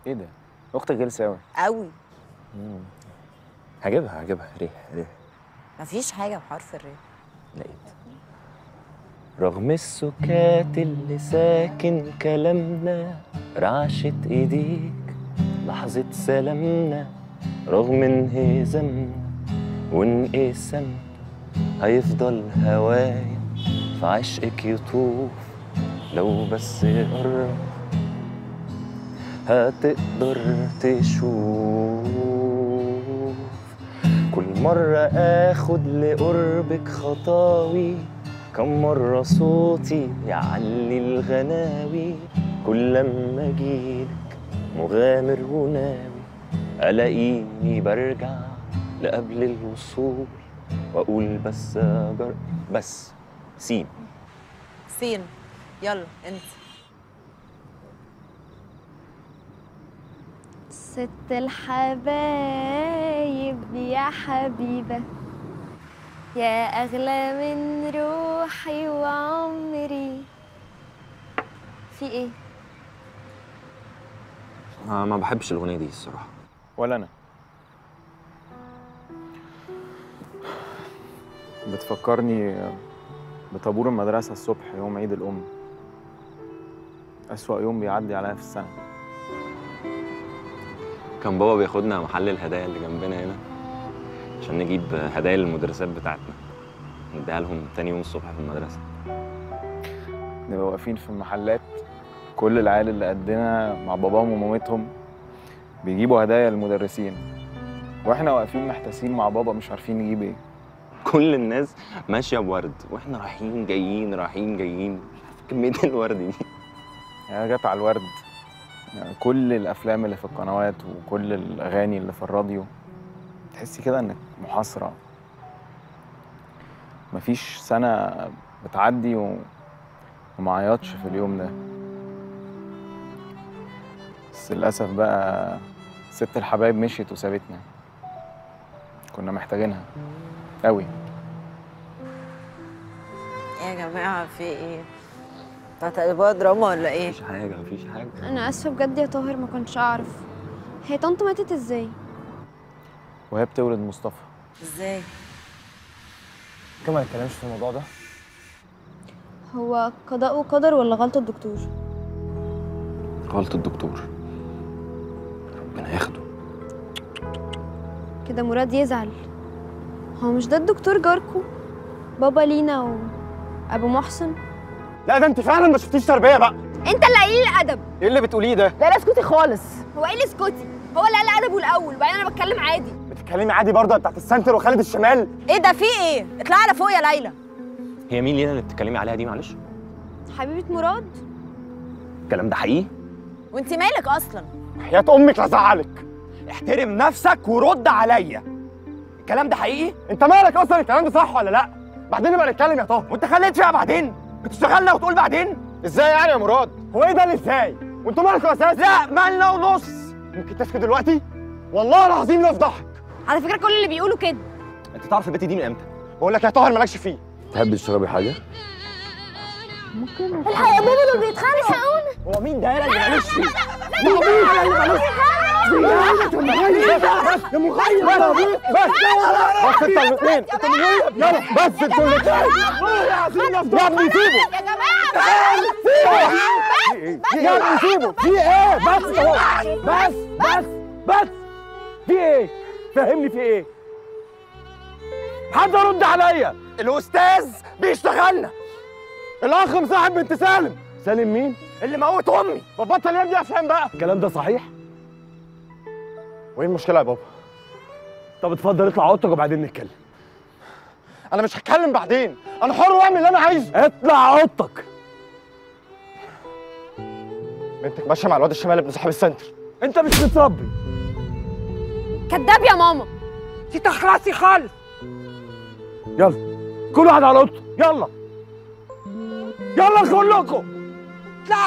ايه ده اختك غلسه قوي قوي هجيبها هجيبها ريح ريح مفيش حاجه بحرف الر لقيت رغم السكات اللي ساكن كلامنا رعشة ايديك لحظة سلامنا رغم انهزامنا وانقسامنا هيفضل هوايا في عشقك يطوف لو بس قرب هتقدر تشوف كل مرة آخد لقربك خطاوي كم مرة صوتي يعلي الغناوي كل لما أجيلك مغامر وناوي ألاقيني برجع لقبل الوصول وأقول بس أجر بس سين سين يلا انت ست الحبايب يا حبيبة يا أغلى من روحي وعمري في إيه؟ آه ما بحبش الأغنية دي الصراحة ولا انا بتفكرني بطابور المدرسة الصبح يوم عيد الأم أسوأ يوم بيعدي عليا في السنة كان بابا بياخدنا محل الهدايا اللي جنبنا هنا عشان نجيب هدايا للمدرسات بتاعتنا نديها لهم تاني يوم الصبح في المدرسة نبقى واقفين في المحلات كل العيال اللي قدنا مع باباهم ومامتهم بيجيبوا هدايا للمدرسين واحنا واقفين محتاسين مع بابا مش عارفين نجيب ايه كل الناس ماشية بورد واحنا رايحين جايين رايحين جايين مش عارف كمية الورد دي يعني جت على الورد يعني كل الافلام اللي في القنوات وكل الاغاني اللي في الراديو تحسي كده انك محاصره مفيش سنه بتعدي و... وما عيطش في اليوم ده بس للاسف بقى ست الحبايب مشيت وسابتنا كنا محتاجينها قوي يا جماعه في ايه بتاعت قلبها دراما ولا ايه مفيش حاجة مفيش حاجة أنا آسفة بجد يا طاهر ما كنتش أعرف هي طنط ماتت إزاي؟ وهي بتولد مصطفى ازاي كم ما نتكلمش في الموضوع ده هو قضاء وقدر ولا غلطة الدكتور؟ غلط الدكتور ربنا ياخده كده مراد يزعل هو مش ده الدكتور جاركو بابا لينا وأبو محسن لا ده انت فعلا ما شفتيش تربيه بقى أنت اللي قليل الأدب ايه اللي بتقوليه ده لا لا اسكتي خالص هو إيه اللي اسكتي؟ هو اللي قال أدبه الأول وبعدين أنا بتكلم عادي بتتكلمي عادي برضه بتاعت السنتر وخالد الشمال ايه ده في ايه اطلعي على فوق يا ليلى هي مين لينا اللي بتتكلمي عليها دي معلش حبيبة مراد الكلام ده حقيقي وانت مالك اصلا حياه امك لزعلك احترم نفسك ورد عليا الكلام ده حقيقي انت مالك اصلا الكلام ده صح ولا لا بعدين نبقى نتكلم يا طه وانت خليت فيها بعدين بتشتغلنا وتقول بعدين ازاي يعني يا مراد هو ايه ده اللي ازاي وانتوا مالكوا اساسا لا مالنا ونص ممكن تسكت دلوقتي والله العظيم لا افضحك على فكرة كل اللي بيقولوا كده انت تعرف البت دي من امتى بقول لك يا طاهر مالكش فيه تحب تشربي حاجة الحق يا بابا اللي بيتخانقوا هو مين ده يالا اللي مالوش فيه؟ ده مين ده اللي مالوش بس يا مخيب يا ابوي بس بس انتوا الاثنين انتوا الاثنين يلا بس انتوا الاثنين يا ابني سيبه يا جماعة يا ابني سيبه في ايه بس اهو بس بس بس في ايه فهمني في ايه حد رد عليا الاستاذ بيشتغلنا الاخ مصاحب بنت سالم سالم مين اللي موت امي ببطل يا ابني افهم بقى الكلام ده صحيح وايه المشكله يا بابا طب اتفضل اطلع اوضتك وبعدين نتكلم انا مش هتكلم بعدين انا حر واعمل اللي انا عايزه اطلع اوضتك بنتك ماشيه مع الواد الشمال ابن صاحب السنتر انت مش متربي كداب يا ماما دي تخلصي خالص يلا كل واحد على اوضته يلا يلا كلكم اطلعوا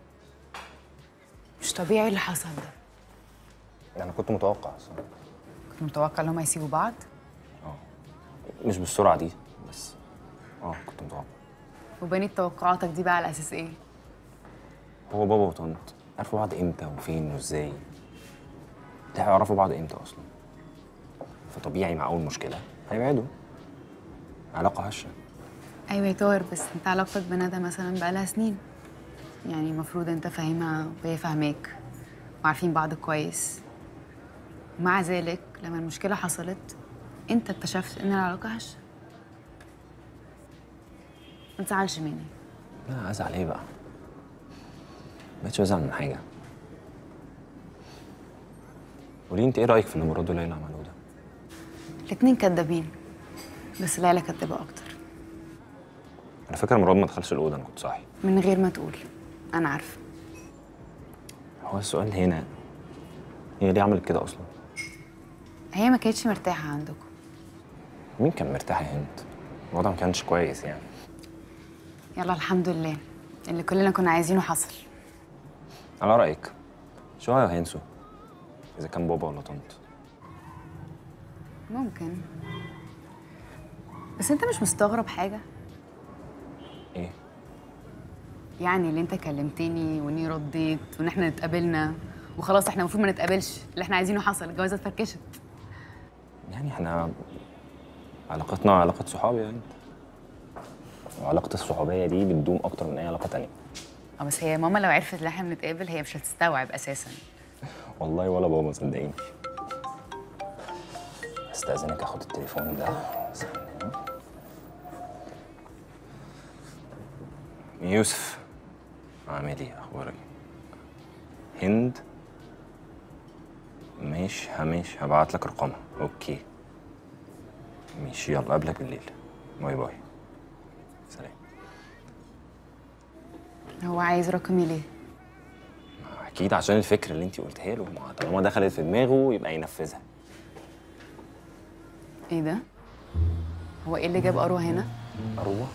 مش طبيعي اللي حصل ده انا كنت متوقع اصلا كنت متوقع ان هم يسيبوا بعض مش بالسرعه دي بس اه كنت متوقع وبنيت توقعاتك دي بقى على اساس ايه هو بابا وطنط عرفوا بعض امتى وفين وازاي ده هيعرفوا بعض امتى اصلا فطبيعي مع اول مشكله هيبعدوا علاقه هشه ايوه يا طاهر بس انت علاقتك بندى مثلا بقالها سنين يعني المفروض انت فاهمها وهي فاهماك وعارفين بعض كويس ومع ذلك لما المشكله حصلت انت اكتشفت ان العلاقه هشه ما تزعلش مني لا ازعل ايه بقى مبقتش بزعل من حاجه قولي انت ايه رايك في اللي مراد وليلى عملوه ده الاتنين كدابين بس ليلى كدابه اكتر على فكره مراد ما دخلش الاوضه انا كنت صاحي من غير ما تقول انا عارفه هو السؤال هنا هي ليه عملت كده اصلا هي ما كانتش مرتاحه عندكم مين كان مرتاح يا هند الوضع ما كانش كويس يعني يلا الحمد لله اللي كلنا كنا عايزينه حصل على رايك شويه هينسوا اذا كان بابا ولا طنط ممكن بس انت مش مستغرب حاجه ايه يعني اللي انت كلمتني واني رديت وان احنا اتقابلنا وخلاص احنا المفروض ما نتقابلش اللي احنا عايزينه حصل الجوازه اتفركشت يعني احنا علاقتنا علاقة صحاب يعني وعلاقة الصحوبية دي بتدوم أكتر من أي علاقة تانية اه بس هي ماما لو عرفت ان احنا بنتقابل هي مش هتستوعب اساسا والله ولا بابا صدقيني استأذنك آخد التليفون ده ثانية. يوسف عامل ايه أخبارك هند ماشي هماشي هبعت لك رقمها اوكي ماشي يلا قابلك بالليل باي باي سلام هو عايز رقمي ليه اكيد عشان الفكره اللي انت قلتها له ما طالما دخلت في دماغه يبقى ينفذها ايه ده هو ايه اللي جاب اروى هنا اروى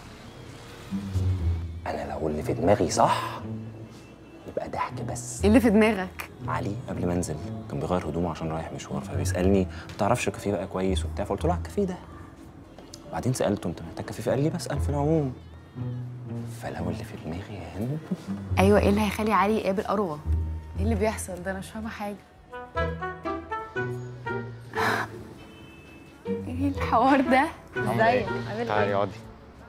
انا لو اللي في دماغي صح يبقى ضحك بس ايه اللي في دماغك علي قبل ما انزل كان بيغير هدومه عشان رايح مشوار فبيسالني ما تعرفش الكافيه بقى كويس وبتاع فقلت له على الكافيه ده بعدين سالته انت محتاج كافيه فقال لي بسال في العموم فلو اللي في دماغي يا هند ايوه ايه اللي هيخلي علي يقابل اروى ايه اللي بيحصل ده انا مش فاهمه حاجه ايه الحوار ده ازيك عامل تعالي ايه اقعدي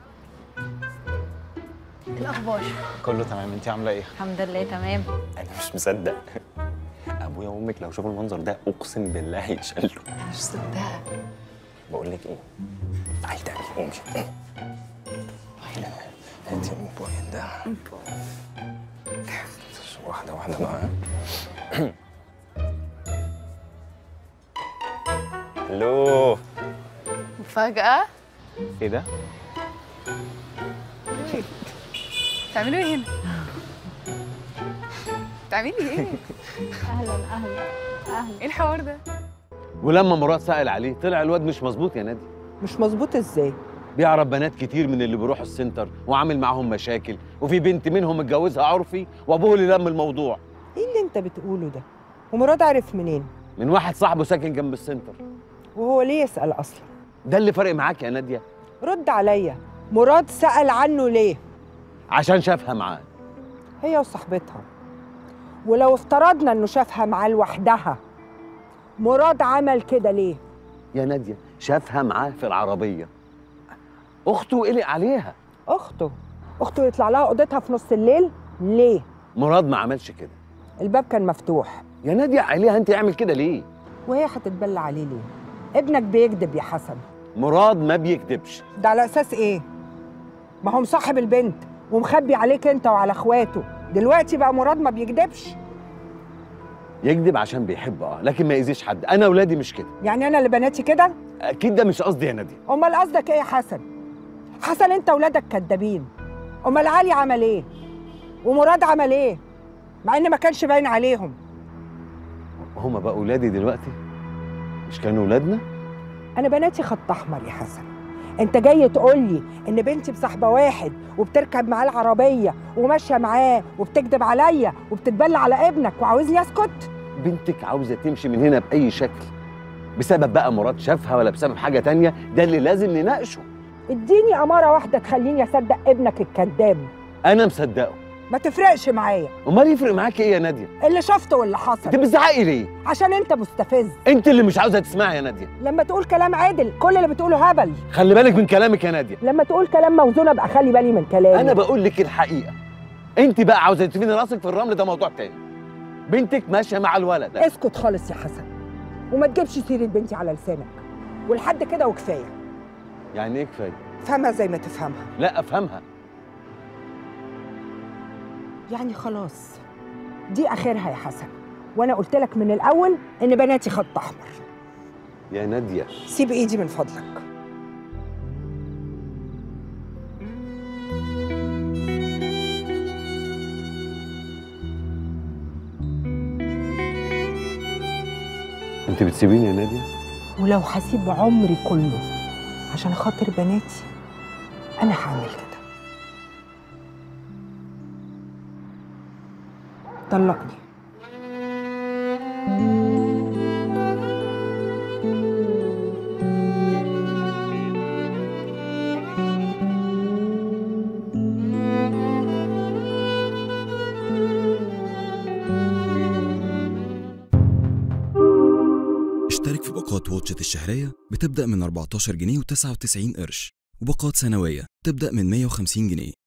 إيه الاخبار كله تمام انت عامله ايه الحمد لله تمام انا مش مصدق ابويا وامك لو شافوا المنظر ده اقسم بالله هيتشلوا مش مصدقه بقول لك ايه تعالي تعالي قومي تعالي هاتي الموبايل ده واحدة واحدة بقى ها؟ الو مفاجاه ايه ده بتعملوا ايه هنا بتعملي ايه اهلا اهلا اهلا ايه الحوار ده ولما مراد سأل عليه طلع الواد مش مظبوط يا نادي مش مظبوط ازاي بيعرف بنات كتير من اللي بيروحوا السنتر وعامل معاهم مشاكل وفي بنت منهم متجوزها عرفي وابوه اللي لم الموضوع ايه اللي انت بتقوله ده ومراد عرف منين من واحد صاحبه ساكن جنب السنتر وهو ليه يسال اصلا ده اللي فارق معاك يا ناديه رد عليا مراد سال عنه ليه عشان شافها معاه هي وصاحبتها ولو افترضنا انه شافها معاه لوحدها مراد عمل كده ليه يا ناديه شافها معاه في العربيه اخته قلق عليها اخته اخته يطلع لها اوضتها في نص الليل ليه مراد ما عملش كده الباب كان مفتوح يا ناديه عليها انت يعمل كده ليه وهي هتتبلى عليه ليه ابنك بيكذب يا حسن مراد ما بيكذبش ده على اساس ايه ما هو مصاحب البنت ومخبي عليك انت وعلى اخواته دلوقتي بقى مراد ما بيكذبش يكذب عشان بيحب اه لكن ما يأذيش حد انا ولادي مش كده يعني انا اللي بناتي كده اكيد ده مش قصدي يا ناديه امال قصدك ايه يا حسن حسن انت ولادك كدابين امال علي عمل ايه ومراد عمل ايه مع ان ما كانش باين عليهم هما بقى ولادي دلوقتي مش كانوا ولادنا انا بناتي خط احمر يا حسن انت جاي تقول لي ان بنتي بصاحبه واحد وبتركب معاه العربيه وماشيه معاه وبتكذب عليا وبتتبلى على ابنك وعاوزني اسكت بنتك عاوزه تمشي من هنا باي شكل بسبب بقى مراد شافها ولا بسبب حاجه تانية ده اللي لازم نناقشه اديني اماره واحده تخليني اصدق ابنك الكذاب انا مصدقه ما تفرقش معايا امال يفرق معاك ايه يا ناديه اللي شفته واللي انت حصل بتزعقي ليه عشان انت مستفز انت اللي مش عاوزه تسمعي يا ناديه لما تقول كلام عادل كل اللي بتقوله هبل خلي بالك من كلامك يا ناديه لما تقول كلام موزون ابقى خلي بالي من كلامي انا بقول لك الحقيقه انت بقى عاوزه تدفني راسك في الرمل ده موضوع تاني بنتك ماشيه مع الولد ده. اسكت خالص يا حسن وما تجيبش سيره بنتي على لسانك ولحد كده وكفايه يعني ايه كفايه فهمها زي ما تفهمها لا افهمها يعني خلاص دي اخرها يا حسن وانا قلت لك من الاول ان بناتي خط احمر يا ناديه سيب ايدي من فضلك انت بتسيبيني يا ناديه ولو هسيب عمري كله عشان خاطر بناتي انا هعمل كده طلقني اشترك في باقات واتشت الشهرية بتبدأ من 14 جنيه و99 قرش وباقات سنوية تبدأ من 150 جنيه